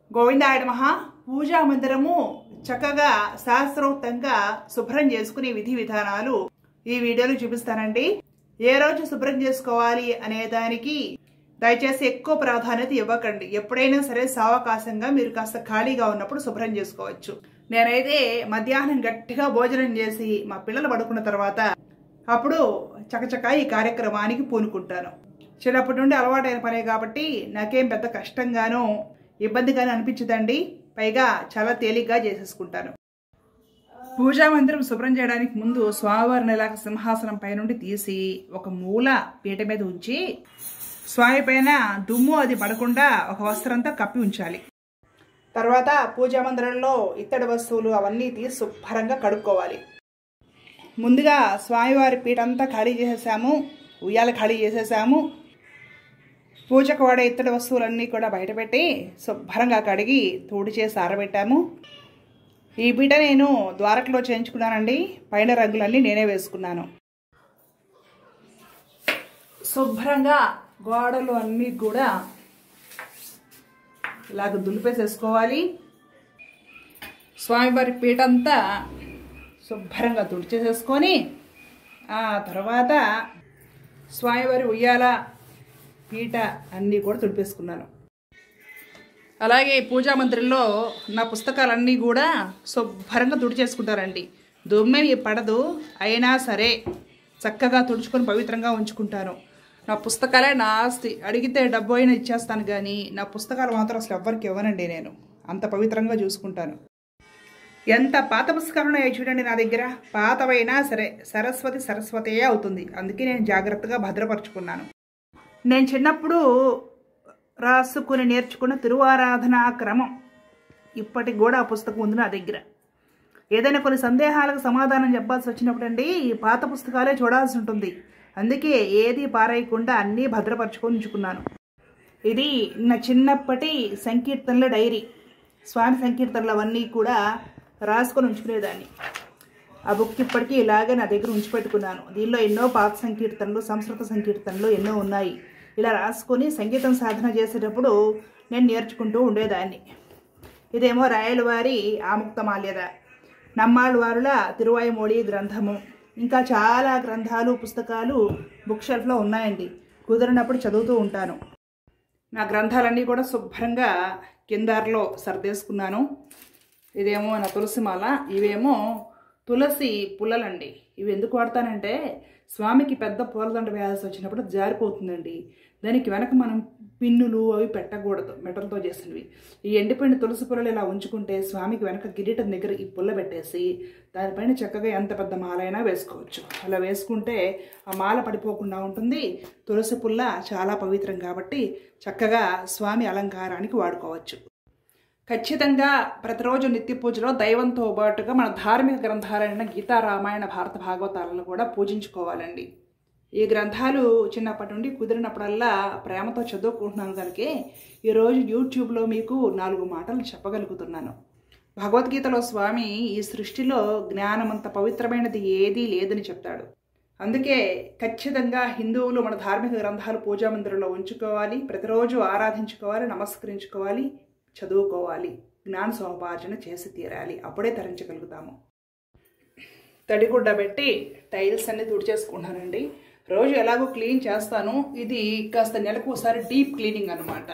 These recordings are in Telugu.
గోవిందాయ మహా పూజా మందిరము చక్కగా శాస్త్రోక్తంగా శుభ్రం చేసుకునే విధి విధానాలు ఈ వీడియోలో చూపిస్తానండి ఏ రోజు శుభ్రం చేసుకోవాలి అనే దానికి దయచేసి ఎక్కువ ప్రాధాన్యత ఇవ్వకండి ఎప్పుడైనా సరే సావకాశంగా మీరు కాస్త ఖాళీగా ఉన్నప్పుడు శుభ్రం చేసుకోవచ్చు నేనైతే మధ్యాహ్నం గట్టిగా భోజనం చేసి మా పిల్లలు పడుకున్న తర్వాత అప్పుడు చకచక ఈ కార్యక్రమానికి పూనుకుంటాను చిన్నప్పటి నుండి అలవాటైన పనే కాబట్టి నాకేం పెద్ద కష్టంగానో ఇబ్బందిగానో అనిపించదండి పైగా చాలా తేలిగ్గా చేసేసుకుంటాను పూజా మందిరం శుభ్రం చేయడానికి ముందు స్వామివారిని ఇలాగ సింహాసనం పై నుండి తీసి ఒక మూల పీట మీద ఉంచి స్వామి పైన దుమ్ము అది పడకుండా ఒక వస్త్రంతో కప్పి ఉంచాలి తర్వాత పూజా మందిరంలో ఇత్తడి వస్తువులు అవన్నీ తీసి శుభ్రంగా కడుక్కోవాలి ముందుగా స్వామివారి పీట అంతా ఖాళీ చేసేసాము ఉయ్యాల ఖాళీ చేసేసాము పూజకు వాడే ఇత్తడి వస్తువులన్నీ కూడా బయటపెట్టి శుభ్రంగా కడిగి తోడు చేసి ఆరబెట్టాము ఈ పీట నేను ద్వారకలో చేయించుకున్నానండి పైన రంగులన్నీ నేనే వేసుకున్నాను శుభ్రంగా గోడలు అన్నీ కూడా ఇలాగ దులిపేసేసుకోవాలి స్వామివారి పీట అంతా శుభ్రంగా తుడిచేసేసుకొని ఆ తర్వాత స్వామివారి ఉయ్యాల పీట అన్నీ కూడా తుడిపేసుకున్నాను అలాగే పూజా మందిరంలో నా పుస్తకాలన్నీ కూడా శుభ్రంగా తుడిచేసుకుంటారండి దుమ్మెని పడదు అయినా సరే చక్కగా తుడుచుకొని పవిత్రంగా ఉంచుకుంటాను నా పుస్తకాలే నా ఆస్తి అడిగితే డబ్బు అయినా ఇచ్చేస్తాను కానీ నా పుస్తకాలు మాత్రం అసలు ఎవ్వరికి ఇవ్వనండి నేను అంత పవిత్రంగా చూసుకుంటాను ఎంత పాత పుస్తకాలు ఉన్నాయో చూడండి నా దగ్గర పాతవైనా సరే సరస్వతి సరస్వతియే అవుతుంది అందుకే నేను జాగ్రత్తగా భద్రపరుచుకున్నాను నేను చిన్నప్పుడు రాసుకుని నేర్చుకున్న తిరువారాధనా క్రమం ఇప్పటికి కూడా ఆ పుస్తకం ఉంది నా దగ్గర ఏదైనా కొన్ని సందేహాలకు సమాధానం చెప్పాల్సి వచ్చినప్పుడు అండి ఈ పాత పుస్తకాలే చూడాల్సి ఉంటుంది అందుకే ఏది పారేయకుండా అన్నీ భద్రపరచుకొని ఉంచుకున్నాను ఇది నా చిన్నప్పటి సంకీర్తనల డైరీ స్వామి సంకీర్తనలు అవన్నీ కూడా రాసుకొని ఉంచుకునేదాన్ని ఆ బుక్ ఇప్పటికీ ఇలాగే నా దగ్గర ఉంచిపెట్టుకున్నాను దీనిలో ఎన్నో పాత సంకీర్తనలు సంస్కృత సంకీర్తనలు ఎన్నో ఉన్నాయి ఇలా రాసుకొని సంగీతం సాధన చేసేటప్పుడు నేను నేర్చుకుంటూ ఉండేదాన్ని ఇదేమో రాయల వారి ఆముక్తమాల్యద నమ్మాళ్ళ వారుల తిరువాయుమోళి గ్రంథము ఇంకా చాలా గ్రంథాలు పుస్తకాలు బుక్ షెల్ఫ్లో ఉన్నాయండి కుదిరినప్పుడు చదువుతూ ఉంటాను నా గ్రంథాలన్నీ కూడా శుభ్రంగా కిందార్లో సర్దేసుకున్నాను ఇదేమో నా తులసి మాల ఇవేమో తులసి పుల్లలండి ఇవి ఎందుకు వాడతానంటే స్వామికి పెద్ద పూలదండ వేయాల్సి వచ్చినప్పుడు జారిపోతుందండి దానికి వెనక మనం పిన్నులు అవి పెట్టకూడదు మెటల్తో చేసినవి ఈ ఎండిపోయిన తులసి పుల్లలు ఇలా ఉంచుకుంటే స్వామికి వెనక కిరీటం దగ్గర ఈ పుల్ల పెట్టేసి దానిపైన చక్కగా ఎంత పెద్ద మాలైనా వేసుకోవచ్చు అలా వేసుకుంటే ఆ మాల పడిపోకుండా ఉంటుంది తులసి పుల్ల చాలా పవిత్రం కాబట్టి చక్కగా స్వామి అలంకారానికి వాడుకోవచ్చు ఖచ్చితంగా ప్రతిరోజు నిత్య పూజలో దైవంతో పాటుగా మన ధార్మిక గ్రంథాలైన గీతా రామాయణ భారత భాగవతాలను కూడా పూజించుకోవాలండి ఈ గ్రంథాలు చిన్నప్పటి నుండి కుదిరినప్పుడల్లా ప్రేమతో చదువుకుంటున్నాను కనుకే ఈరోజు యూట్యూబ్లో మీకు నాలుగు మాటలు చెప్పగలుగుతున్నాను భగవద్గీతలో స్వామి ఈ సృష్టిలో జ్ఞానమంత పవిత్రమైనది ఏదీ లేదని చెప్తాడు అందుకే ఖచ్చితంగా హిందువులు మన ధార్మిక గ్రంథాలు పూజా మందిరంలో ఉంచుకోవాలి ప్రతిరోజు ఆరాధించుకోవాలి నమస్కరించుకోవాలి చదువుకోవాలి జ్ఞాన సముపార్జన చేసి తీరాలి అప్పుడే తరించగలుగుతాము తడిగుడ్డ పెట్టి టైల్స్ అన్ని తుడిచేసుకుంటానండి రోజు ఎలాగో క్లీన్ చేస్తాను ఇది కాస్త నెలకు ఒకసారి డీప్ క్లీనింగ్ అనమాట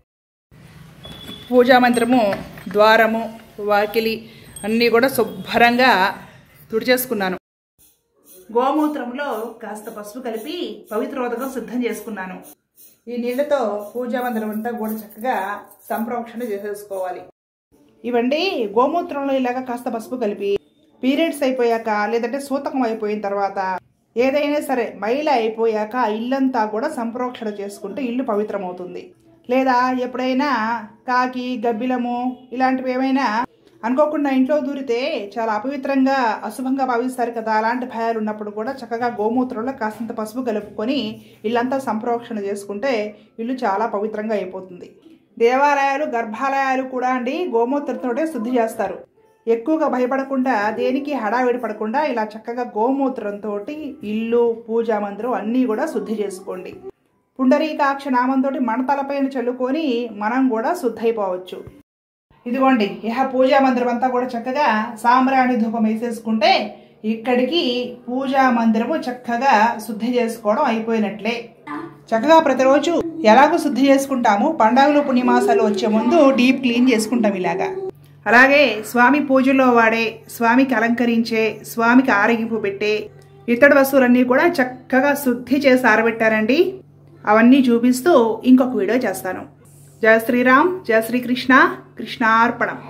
పూజా మందిరము ద్వారము వాకిలి అన్నీ కూడా శుభ్రంగా తుడిచేసుకున్నాను గోమూత్రంలో కాస్త పసుపు కలిపి పవిత్రోదకం సిద్ధం చేసుకున్నాను ఈ నీళ్లతో పూజా మందిరం అంతా కూడా చక్కగా సంప్రోక్షణ చేసేసుకోవాలి ఇవండి గోమూత్రంలో ఇలాగ కాస్త పసుపు కలిపి పీరియడ్స్ అయిపోయాక లేదంటే సూతకం అయిపోయిన తర్వాత ఏదైనా సరే మైల అయిపోయాక ఇల్లంతా కూడా సంప్రోక్షణ చేసుకుంటే ఇల్లు పవిత్రమవుతుంది లేదా ఎప్పుడైనా కాకి గబ్బిలము ఇలాంటివి ఏమైనా అనుకోకుండా ఇంట్లో దూరితే చాలా అపవిత్రంగా అశుభంగా భావిస్తారు కదా అలాంటి భయాలు ఉన్నప్పుడు కూడా చక్కగా గోమూత్రంలో కాసింత పసుపు కలుపుకొని ఇల్లంతా సంప్రోక్షణ చేసుకుంటే ఇల్లు చాలా పవిత్రంగా అయిపోతుంది దేవాలయాలు గర్భాలయాలు కూడా అండి గోమూత్రంతోటే శుద్ధి చేస్తారు ఎక్కువగా భయపడకుండా దేనికి హడావిడి పడకుండా ఇలా చక్కగా గోమూత్రంతో ఇల్లు పూజా మందిరం అన్నీ కూడా శుద్ధి చేసుకోండి పుండరీకాక్ష నామంతో మన తలపైన చల్లుకొని మనం కూడా శుద్ధైపోవచ్చు ఇదిగోండి ఇహ పూజా మందిరం అంతా కూడా చక్కగా సాంబ్రాణి ధూపం వేసేసుకుంటే ఇక్కడికి పూజా మందిరము చక్కగా శుద్ధి చేసుకోవడం అయిపోయినట్లే చక్కగా ప్రతిరోజు ఎలాగో శుద్ధి చేసుకుంటాము పండగలు పుణ్యమాసాలు వచ్చే ముందు డీప్ క్లీన్ చేసుకుంటాం ఇలాగా అలాగే స్వామి పూజలో వాడే స్వామికి అలంకరించే స్వామికి ఆరగింపు పెట్టే ఇతడి వస్తువులన్నీ కూడా చక్కగా శుద్ధి చేసి ఆరబెట్టారండి అవన్నీ చూపిస్తూ ఇంకొక వీడియో చేస్తాను జయ శ్రీరామ్ జయ శ్రీకృష్ణ కృష్ణార్పణం